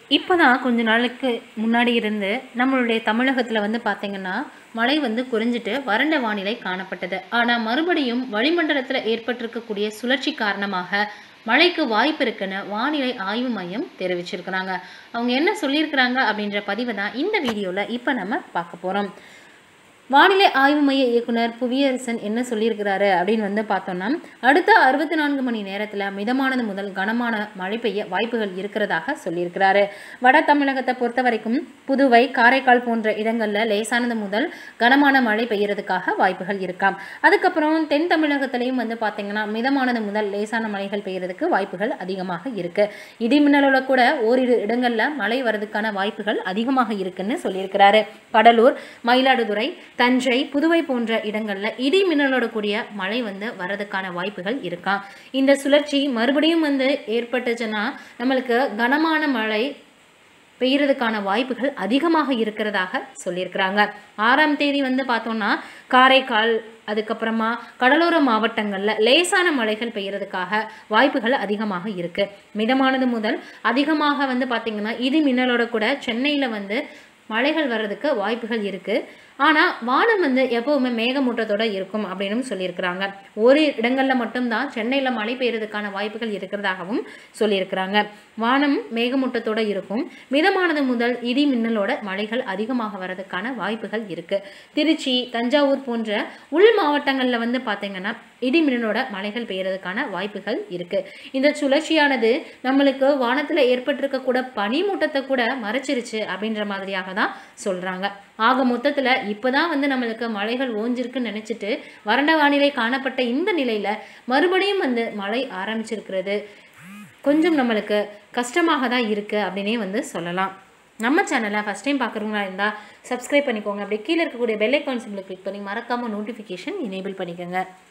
இப்போ தான் கொஞ்ச நாளுக்கு முன்னாடி இருந்து நம்மளுடைய தமிழகத்தில் வந்து பார்த்திங்கன்னா மழை வந்து குறைஞ்சிட்டு வறண்ட வானிலை காணப்பட்டது ஆனால் மறுபடியும் வளிமண்டலத்தில் ஏற்பட்டிருக்கக்கூடிய சுழற்சி காரணமாக மழைக்கு வாய்ப்பு இருக்குன்னு வானிலை ஆய்வு மையம் தெரிவிச்சிருக்கிறாங்க அவங்க என்ன சொல்லியிருக்கிறாங்க அப்படின்ற பதிவை தான் இந்த வீடியோவில் இப்போ நம்ம பார்க்க போகிறோம் வானிலை ஆய்வு மைய இயக்குனர் புவியரசன் என்ன சொல்லியிருக்கிறாரு அப்படின்னு வந்து பார்த்தோம்னா அடுத்த அறுபத்தி நான்கு மணி நேரத்தில் மிதமானது முதல் கனமான மழை பெய்ய வாய்ப்புகள் இருக்கிறதாக சொல்லியிருக்கிறாரு வட தமிழகத்தை பொறுத்த வரைக்கும் புதுவை காரைக்கால் போன்ற இடங்களில் லேசானது முதல் கனமான மழை பெய்யறதுக்காக வாய்ப்புகள் இருக்காம் அதுக்கப்புறம் தென் தமிழகத்திலையும் வந்து பார்த்தீங்கன்னா மிதமானது முதல் லேசான மழைகள் பெய்யறதுக்கு வாய்ப்புகள் அதிகமாக இருக்கு இடி மின்னலோட கூட ஓரிரு இடங்களில் மழை வரதுக்கான வாய்ப்புகள் அதிகமாக இருக்குன்னு சொல்லியிருக்கிறாரு கடலூர் மயிலாடுதுறை தஞ்சை புதுவை போன்ற இடங்களில் இடி மின்னலோட கூடிய மழை வந்து வரதுக்கான வாய்ப்புகள் இருக்காம் இந்த சுழற்சி மறுபடியும் வந்து ஏற்பட்டுச்சுன்னா நம்மளுக்கு கனமான மழை பெய்யறதுக்கான வாய்ப்புகள் அதிகமாக இருக்கிறதாக சொல்லியிருக்கிறாங்க ஆறாம் தேதி வந்து பார்த்தோம்னா காரைக்கால் அதுக்கப்புறமா கடலோர மாவட்டங்களில் லேசான மழைகள் பெய்யறதுக்காக வாய்ப்புகள் அதிகமாக இருக்கு மிதமானது முதல் அதிகமாக வந்து பார்த்திங்கன்னா இடி மின்னலோட கூட சென்னையில் வந்து மழைகள் வர்றதுக்கு வாய்ப்புகள் இருக்குது ஆனால் வானம் வந்து எப்போவுமே மேகமூட்டத்தோட இருக்கும் அப்படின்னு சொல்லியிருக்கிறாங்க ஒரு இடங்களில் மட்டும்தான் சென்னையில் மழை பெய்யறதுக்கான வாய்ப்புகள் இருக்கிறதாகவும் சொல்லியிருக்கிறாங்க வானம் மேகமூட்டத்தோட இருக்கும் மிதமானது முதல் இடி மின்னலோட மழைகள் அதிகமாக வர்றதுக்கான வாய்ப்புகள் இருக்குது திருச்சி தஞ்சாவூர் போன்ற உள் மாவட்டங்களில் வந்து பார்த்திங்கன்னா இடி மின்னலோட மழைகள் பெய்யறதுக்கான வாய்ப்புகள் இருக்குது இந்த சுழற்சியானது நம்மளுக்கு வானத்தில் ஏற்பட்டிருக்கக்கூட பனிமூட்டத்தை கூட மறைச்சிருச்சு அப்படின்ற மாதிரியாக தான் சொல்கிறாங்க ஆக மொத்தத்தில் இப்போ தான் வந்து நம்மளுக்கு மழைகள் ஓஞ்சிருக்குன்னு நினச்சிட்டு வறண்ட வானிலை காணப்பட்ட இந்த நிலையில் மறுபடியும் வந்து மழை ஆரம்பிச்சிருக்கிறது கொஞ்சம் நம்மளுக்கு கஷ்டமாக தான் இருக்குது அப்படின்னே வந்து சொல்லலாம் நம்ம சேனலை ஃபஸ்ட் டைம் பார்க்குறவங்களா இருந்தால் சப்ஸ்கிரைப் பண்ணிக்கோங்க அப்படியே கீழே இருக்கக்கூடிய பெல் ஐக்கான் சிம்பிளை கிளிக் பண்ணி மறக்காமல் நோட்டிஃபிகேஷன் எனேபிள் பண்ணிக்கோங்க